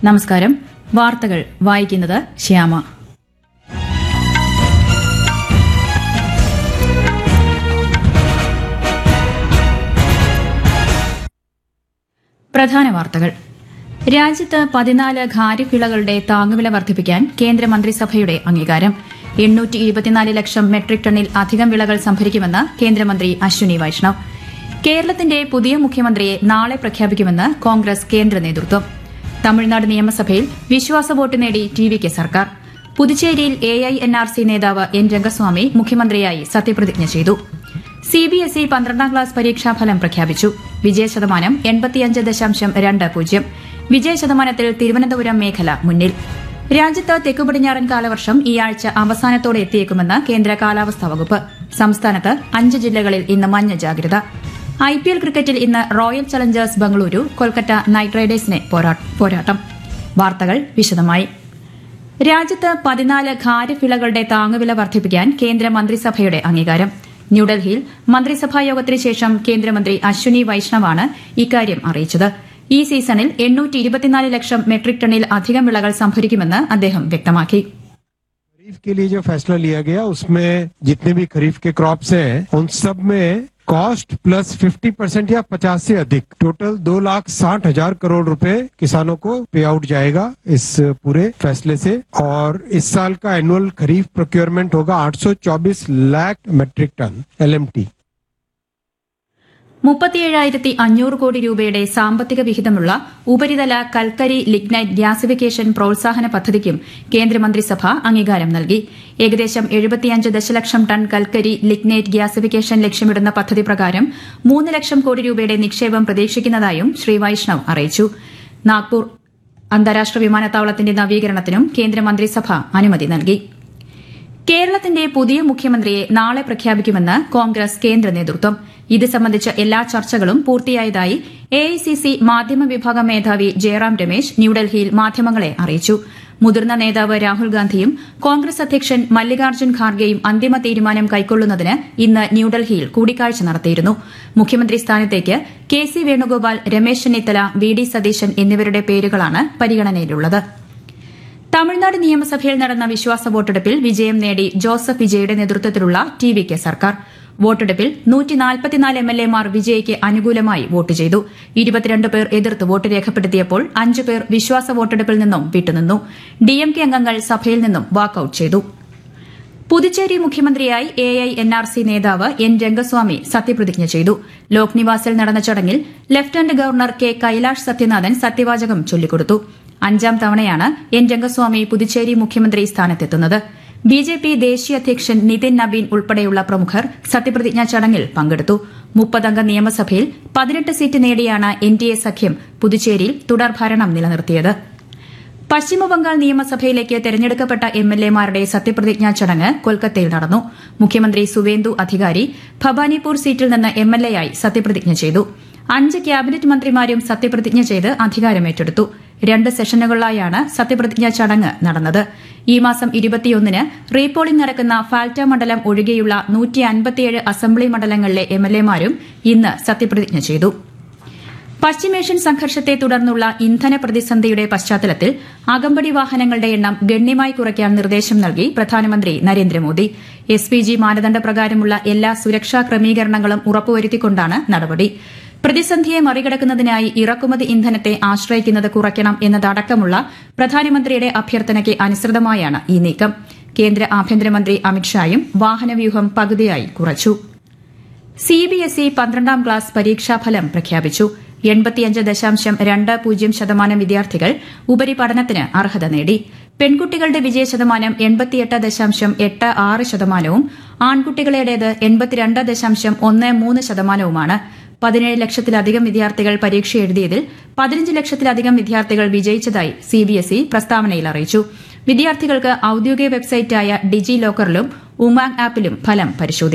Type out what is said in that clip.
നമസ്കാരം വാർത്തകൾ വായിക്കുന്നത് ശ്യാമ പ്രധാന വാർത്തകൾ രാജ്യത്ത് പതിനാല് ഖാരിഫ് താങ്ങുവില വർദ്ധിപ്പിക്കാൻ കേന്ദ്രമന്ത്രിസഭയുടെ അംഗീകാരം എണ്ണൂറ്റി ഇരുപത്തിനാല് ലക്ഷം മെട്രിക് ടണ്ണിൽ അധികം വിളകൾ സംഭരിക്കുമെന്ന് കേന്ദ്രമന്ത്രി അശ്വിനി വൈഷ്ണവ് കേരളത്തിന്റെ പുതിയ മുഖ്യമന്ത്രിയെ നാളെ പ്രഖ്യാപിക്കുമെന്ന് കോൺഗ്രസ് കേന്ദ്ര നേതൃത്വം തമിഴ്നാട് നിയമസഭയിൽ വിശ്വാസ വോട്ട് നേടി ടി വിക്ക് സർക്കാർ പുതുച്ചേരിയിൽ A I N R C നേതാവ് എൻ രംഗസ്വാമി മുഖ്യമന്ത്രിയായി സത്യപ്രതിജ്ഞ ചെയ്തു സിബിഎസ്ഇ പന്ത്രണ്ടാം ക്ലാസ് പരീക്ഷാഫലം പ്രഖ്യാപിച്ചു വിജയശതമാനം എൺപത്തിയഞ്ച് ദശാംശം രണ്ട് പൂജ്യം വിജയശതമാനത്തിൽ തിരുവനന്തപുരം മേഖല മുന്നിൽ രാജ്യത്ത് തെക്കുപടിഞ്ഞാറൻ കാലവർഷം ഈ ആഴ്ച അവസാനത്തോടെ എത്തിയേക്കുമെന്ന് കേന്ദ്ര കാലാവസ്ഥാ വകുപ്പ് സംസ്ഥാനത്ത് അഞ്ച് ജില്ലകളിൽ ഇന്ന് മഞ്ഞ ജാഗ്രത ഐപിഎൽ ക്രിക്കറ്റിൽ ഇന്ന് royal challengers Bengaluru Kolkata knight റൈഡേഴ്സിനെ പോരാ- പോരാട്ടം വാർത്തകൾ വിശദമായി രാജ്യത്ത് പതിനാല് ഖാരിഫ് വിളകളുടെ താങ്ങുവില വർദ്ധിപ്പിക്കാൻ കേന്ദ്ര മന്ത്രിസഭയുടെ അംഗീകാരം ന്യൂഡൽഹിയിൽ മന്ത്രിസഭാ യോഗത്തിന് ശേഷം കേന്ദ്രമന്ത്രി അശ്വിനി വൈഷ്ണവാണ് ഇക്കാര്യം അറിയിച്ചത് ഈ സീസണിൽ എണ്ണൂറ്റി ഇരുപത്തിനാല് ലക്ഷം മെട്രിക് ടണ്ണിൽ അധികം വിളകൾ സംഭരിക്കുമെന്ന് അദ്ദേഹം വ്യക്തമാക്കി खरीफ के लिए जो फैसला लिया गया उसमें जितने भी खरीफ के क्रॉप्स हैं उन सब में कॉस्ट प्लस 50 परसेंट या 50 से अधिक टोटल दो लाख साठ हजार करोड़ रुपए किसानों को पे आउट जाएगा इस पूरे फैसले से और इस साल का एनुअल खरीफ प्रोक्योरमेंट होगा 824 लाख मेट्रिक टन एलएमटी മുപ്പത്തിയേഴായിരത്തി അഞ്ഞൂറ് കോടി രൂപയുടെ സാമ്പത്തിക വിഹിതമുള്ള ഉപരിതല കൽക്കരി ലിഗ്നൈറ്റ് ഗ്യാസിഫിക്കേഷൻ പ്രോത്സാഹന പദ്ധതിക്കും കേന്ദ്രമന്ത്രിസഭ അംഗീകാരം നൽകി ഏകദേശം എഴുപത്തിയഞ്ച് ദശലക്ഷം ടൺ കൽക്കരി ലിഗ്നൈറ്റ് ഗ്യാസിഫിക്കേഷൻ ലക്ഷ്യമിടുന്ന പദ്ധതി പ്രകാരം മൂന്ന് ലക്ഷം കോടി രൂപയുടെ നിക്ഷേപം പ്രതീക്ഷിക്കുന്നതായും ശ്രീ വൈഷ്ണവ് അറിയിച്ചു നാഗ്പൂർ അന്താരാഷ്ട്ര വിമാനത്താവളത്തിന്റെ നവീകരണത്തിനും കേന്ദ്രമന്ത്രിസഭ അനുമതി നൽകി കേരളത്തിന്റെ പുതിയ മുഖ്യമന്ത്രിയെ നാളെ പ്രഖ്യാപിക്കുമെന്ന് കോൺഗ്രസ് കേന്ദ്ര നേതൃത്വം ഇത് സംബന്ധിച്ച എല്ലാ ചർച്ചകളും പൂർത്തിയായതായി എഐസിസി മാധ്യമ വിഭാഗം മേധാവി ജയറാം രമേശ് ന്യൂഡൽഹിയിൽ മാധ്യമങ്ങളെ അറിയിച്ചു മുതിർന്ന നേതാവ് രാഹുൽ ഗാന്ധിയും കോൺഗ്രസ് അധ്യക്ഷൻ മല്ലികാർജ്ജുൻ ഖാർഗെയും അന്തിമ തീരുമാനം കൈക്കൊള്ളുന്നതിന് ഇന്ന് ന്യൂഡൽഹിയിൽ കൂടിക്കാഴ്ച നടത്തിയിരുന്നു മുഖ്യമന്ത്രി സ്ഥാനത്തേക്ക് K C Venugopal Ramesh Chennithala V D Satheesan എന്നിവരുടെ പേരുകളാണ് പരിഗണനയിലുള്ളത് തമിഴ്നാട് നിയമസഭയിൽ നടന്ന വിശ്വാസ വോട്ടെടുപ്പിൽ വിജയം നേടി ജോസഫ് വിജയുടെ നേതൃത്വത്തിലുള്ള ടി വിക്ക് സർക്കാർ വോട്ടെടുപ്പിൽ എം എൽ എമാർ വിജയ്ക്ക് അനുകൂലമായി വോട്ട് ചെയ്തു ഇരുപത്തിരണ്ട് പേർ എതിർത്ത് വോട്ട് രേഖപ്പെടുത്തിയപ്പോൾ അഞ്ചു പേർ വിശ്വാസ വോട്ടെടുപ്പിൽ നിന്നും വിട്ടുനിന്നു ഡിഎംകെ അംഗങ്ങൾ സഭയിൽ നിന്നും വാക്കൌട്ട് ചെയ്തു പുതുച്ചേരി മുഖ്യമന്ത്രിയായി A I N R C നേതാവ് എൻ രംഗസ്വാമി സത്യപ്രതിജ്ഞ ചെയ്തു ലോക് നിവാസിൽ നടന്ന ചടങ്ങിൽ lieutenant governor K Kailash Sathyanathan സത്യവാചകം ചൊല്ലിക്കൊടുത്തു അഞ്ചാം തവണയാണ് എൻ രംഗസ്വാമി പുതുച്ചേരി മുഖ്യമന്ത്രി സ്ഥാനത്തെത്തുന്നത് ബി ജെ പി ദേശീയ അധ്യക്ഷൻ നിതിൻ നബീൻ ഉൾപ്പെടെയുള്ള പ്രമുഖർ സത്യപ്രതിജ്ഞാ ചടങ്ങിൽ പങ്കെടുത്തു മുപ്പതംഗ നിയമസഭയിൽ പതിനെട്ട് സീറ്റ് നേടിയാണ് എൻ ഡി എ സഖ്യം പുതുച്ചേരിയിൽ തുടർഭരണം നിലനിർത്തിയത് പശ്ചിമബംഗാൾ നിയമസഭയിലേക്ക് തെരഞ്ഞെടുക്കപ്പെട്ട എം എൽ എമാരുടെ സത്യപ്രതിജ്ഞാ ചടങ്ങ് കൊൽക്കത്തയിൽ നടന്നു മുഖ്യമന്ത്രി സുവേന്ദു അധികാരി ഭവാനിപൂർ സീറ്റിൽ നിന്ന് എം എൽ എയായി സത്യപ്രതിജ്ഞ ചെയ്തു അഞ്ച് ക്യാബിനറ്റ് മന്ത്രിമാരും സത്യപ്രതിജ്ഞ ചെയ്ത് അധികാരമേറ്റെടുത്തു രണ്ട് സെഷനുകളിലായാണ് സത്യപ്രതിജ്ഞാ ചടങ്ങ് നടന്നത് ഈ മാസം ഇരുപത്തിയൊന്നിന് റീപോളിംഗ് നടക്കുന്ന ഫാൽറ്റ മണ്ഡലം ഒഴികെയുള്ള നൂറ്റി അൻപത്തിയേഴ് അസംബ്ലി മണ്ഡലങ്ങളിലെ എം എൽ എമാരും ഇന്ന് സത്യപ്രതിജ്ഞ ചെയ്തു പശ്ചിമേഷ്യൻ സംഘർഷത്തെ തുടർന്നുള്ള ഇന്ധന പ്രതിസന്ധിയുടെ പശ്ചാത്തലത്തിൽ അകമ്പടി വാഹനങ്ങളുടെ എണ്ണം ഗണ്യമായി കുറയ്ക്കാൻ നിർദ്ദേശം നൽകി പ്രധാനമന്ത്രി നരേന്ദ്രമോദി എസ് പി ജി മാനദണ്ഡ പ്രകാരമുള്ള എല്ലാ സുരക്ഷാ ക്രമീകരണങ്ങളും ഉറപ്പുവരുത്തിക്കൊണ്ടാണ് നടപടി പ്രതിസന്ധിയെ മറികടക്കുന്നതിനായി ഇറക്കുമതി ഇന്ധനത്തെ ആശ്രയിക്കുന്നത് കുറയ്ക്കണം എന്നതടക്കമുള്ള പ്രധാനമന്ത്രിയുടെ അഭ്യർത്ഥനയ്ക്ക് അനുസൃതമായാണ് ഈ നീക്കം കേന്ദ്ര ആഭ്യന്തരമന്ത്രി അമിത്ഷായും വാഹനവ്യൂഹം പകുതിയായി കുറച്ചു സിബിഎസ്ഇ പന്ത്രണ്ടാം ക്ലാസ് പരീക്ഷാഫലം പ്രഖ്യാപിച്ചു എൺപത്തിയഞ്ച് ദശാംശം രണ്ട് പൂജ്യം ശതമാനം വിദ്യാർത്ഥികൾ ഉപരിപഠനത്തിന് അർഹത നേടി പെൺകുട്ടികളുടെ വിജയശതമാനം എൺപത്തിയെട്ട് ദശാംശം എട്ട് ആറ് ശതമാനവും ആൺകുട്ടികളുടേത് എൺപത്തിരണ്ട് ദശാംശം ഒന്ന് മൂന്ന് ശതമാനവുമാണ് പതിനേഴ് ലക്ഷത്തിലധികം വിദ്യാർത്ഥികൾ പരീക്ഷ എഴുതിയതിൽ പതിനഞ്ച് ലക്ഷത്തിലധികം വിദ്യാർത്ഥികൾ വിജയിച്ചതായി സിബിഎസ്ഇ പ്രസ്താവനയിൽ അറിയിച്ചു വിദ്യാർത്ഥികൾക്ക് ഔദ്യോഗിക വെബ്സൈറ്റായ ഡിജി ലോക്കറിലും ഉമാങ് ആപ്പിലും ഫലം പരിശോധിക്കാം